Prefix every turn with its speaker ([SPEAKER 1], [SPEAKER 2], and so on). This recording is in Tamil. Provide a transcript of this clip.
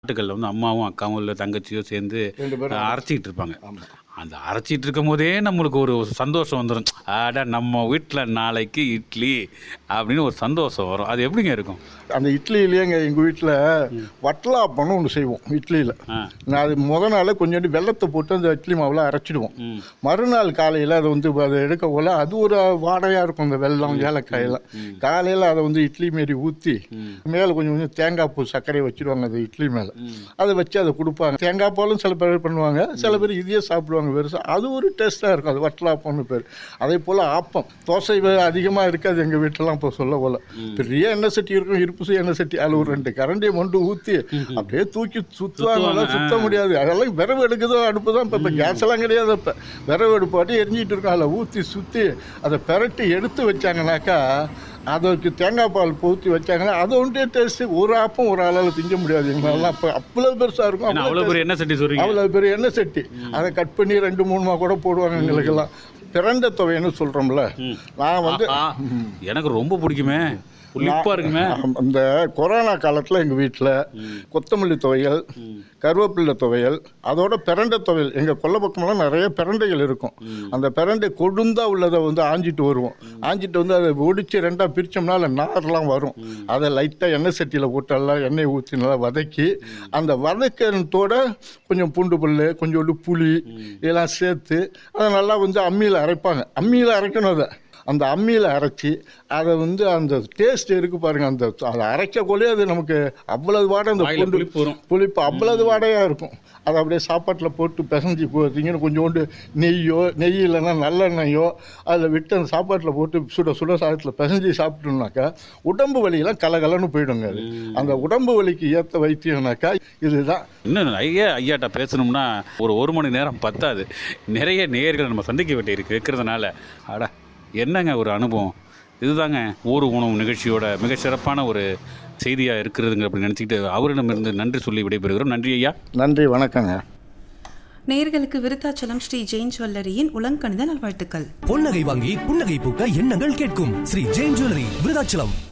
[SPEAKER 1] ஆட்டுக்கல்ல வந்து அம்மாவும் அக்காவும் இல்லை தங்கச்சியோ சேர்ந்து
[SPEAKER 2] ரெண்டு பேரும்
[SPEAKER 1] அரைச்சிக்கிட்டு இருப்பாங்க
[SPEAKER 2] ஆமா.
[SPEAKER 1] அந்த அரைச்சிட்டு இருக்கும் போதே நம்மளுக்கு ஒரு சந்தோஷம் வந்துடும் ஆடா நம்ம வீட்டில் நாளைக்கு இட்லி அப்படின்னு ஒரு சந்தோஷம் வரும் அது எப்படிங்க இருக்கும்
[SPEAKER 2] அந்த இட்லியிலேயேங்க எங்கள் வீட்டில் வட்டலாப்பம்னு ஒன்று செய்வோம் இட்லியில்
[SPEAKER 1] ஆ
[SPEAKER 2] நான் அது முத நாள் கொஞ்சோண்டு வெள்ளத்தை போட்டு அந்த இட்லி மாவில் அரைச்சிடுவோம்
[SPEAKER 1] ம்
[SPEAKER 2] மறுநாள் காலையில் அதை வந்து அதை எடுக்க போல அது ஒரு வாடையாக இருக்கும் அந்த வெல்லம் ஏலக்காயெல்லாம் காலையில் அதை வந்து இட்லி மாரி ஊற்றி
[SPEAKER 1] ம்.
[SPEAKER 2] மேலே கொஞ்சம் கொஞ்சம் தேங்காய் பூ சர்க்கரையை வச்சிருவாங்க அந்த இட்லி மேலே
[SPEAKER 1] ம்.
[SPEAKER 2] அதை வச்சு அதை கொடுப்பாங்க தேங்காய் பாலும் சில பேர் பண்ணுவாங்க சில பேர் இதையே சாப்பிடுவாங்க பெருசாக அது ஒரு டேஸ்ட்டாக இருக்கும் அது வட்டலாப்பம்னு பேர் அதே போல் ஆப்பம் தோசை அதிகமாக இருக்காது எங்கள் வீட்டிலலாம் இப்போ சொல்ல போல பெரிய எண்ணெய் சட்டி இருக்கும் இருப்பு சை எண்ணெய் சட்டி அதில் ஒரு ரெண்டு கரண்டியை மொண்டு ஊற்றி அப்படியே தூக்கி சுற்றுவாங்க
[SPEAKER 1] சுத்துவாங்க.
[SPEAKER 2] சுத்த முடியாது அதெல்லாம் விரவு எடுக்குதோ அடுப்பு தான் இப்போ இப்போ கேஸ் எல்லாம் கிடையாது இப்போ விரவு அடுப்பு பாட்டி எரிஞ்சிட்டு இருக்கும் அதில் ஊற்றி சுற்றி அதை பெரட்டி எடுத்து வச்சாங்கனாக்கா அதற்கு தேங்காய் பால் ஊற்றி வச்சாங்கன்னா அது ஒன்றே டேஸ்ட்டு ஒரு ஆப்பம் ஒரு ஆளால் திங்க முடியாது எங்களெல்லாம் அப்போ அவ்வளோ பெருசாக இருக்கும்
[SPEAKER 1] ஏன்னா
[SPEAKER 2] அவ்வளோ
[SPEAKER 1] அவ்வளோ பெரிய எண்ணெய் சட்டி சொல்றீங்க
[SPEAKER 2] அவ்வளோ பெரிய எண்ணெய் சட்டி அதை கட் பண்ணி ரெண்டு மூணுமா கூட போடுவாங்க எங்களுக்கெல்லாம் பிறண்ட துவைன்னு சொல்கிறோம்ல
[SPEAKER 1] ம்.
[SPEAKER 2] நான் வந்து
[SPEAKER 1] ஆ, எனக்கு ரொம்ப பிடிக்குமே புளிப்பா இருக்குமே
[SPEAKER 2] அந்த கொரோனா காலத்தில் எங்கள் வீட்டில் கொத்தமல்லி துவையல் கருவேப்பிள்ளை துவையல் அதோட பிரண்டை துவையல் எங்கள் கொல்லை பக்கமெல்லாம் நிறைய பிரண்டைகள் இருக்கும் அந்த பிரண்டை கொழுந்தா உள்ளதை வந்து ஆஞ்சிட்டு வருவோம் ஆஞ்சிட்டு வந்து அதை ஒடிச்சு ரெண்டாக பிரித்தோம்னா அதில் நார்லாம் வரும் அதை லைட்டாக எண்ணெய் சட்டியில் போட்டு எல்லாம் எண்ணெய் ஊற்றி நல்லா வதக்கி அந்த வதக்கத்தோட கொஞ்சம் பூண்டு பல் கொஞ்சோண்டு புளி இதெல்லாம் சேர்த்து அதை நல்லா வந்து அம்மியில் அரைப்பாங்க அம்மியில் அரைக்கணும் அதை அந்த அம்மியில் அரைச்சி அதை வந்து அந்த டேஸ்ட் இருக்கு பாருங்க அந்த அதை அரைக்கக்குள்ளே அது நமக்கு அவ்வளவு வாடை அந்த
[SPEAKER 1] வாயில
[SPEAKER 2] பூண்டு
[SPEAKER 1] புளிப்பு வரும்.
[SPEAKER 2] புளிப்பு அவ்வளவு வாடையாக இருக்கும் அதை அப்படியே சாப்பாட்டில் போட்டு பிசைஞ்சு போட்டிங்கன்னு கொஞ்சோண்டு நெய்யோ நெய் இல்லைன்னா நல்லெண்ணெய்யோ அதில் விட்டு அந்த சாப்பாட்டில் போட்டு சுட சுட சாதத்தில் பிசைஞ்சு சாப்பிட்டோம்னாக்கா உடம்பு வலியெல்லாம் கலகலன்னு போயிடுங்க அது அந்த உடம்பு வலிக்கு ஏற்ற வைத்தியம்னாக்கா இதுதான்
[SPEAKER 1] இன்னும் ஐயா ஐயாட்ட பேசணும்னா ஒரு ஒரு மணி நேரம் பத்தாது நிறைய நேயர்களை நம்ம சந்திக்க வேண்டியிருக்கு இருக்கிறதுனால அட என்னங்க ஒரு அனுபவம் இதுதாங்க ஊர் உணவு நிகழ்ச்சியோட மிக சிறப்பான ஒரு செய்தியாக இருக்கிறதுங்க அப்படின்னு நினச்சிக்கிட்டு அவரிடமிருந்து நன்றி சொல்லி விடைபெறுகிறோம் நன்றி ஐயா
[SPEAKER 2] நன்றி வணக்கங்க
[SPEAKER 3] நேயர்களுக்கு விருத்தாச்சலம் ஸ்ரீ ஜெயின் ஜுவல்லரியின் உலங்கணித நல்வாழ்த்துக்கள்
[SPEAKER 4] பொன்னகை வாங்கி புன்னகை பூக்க எண்ணங்கள் கேட்கும் ஸ்ரீ ஜெயின் ஜுவல்லரி விருதாச்சலம்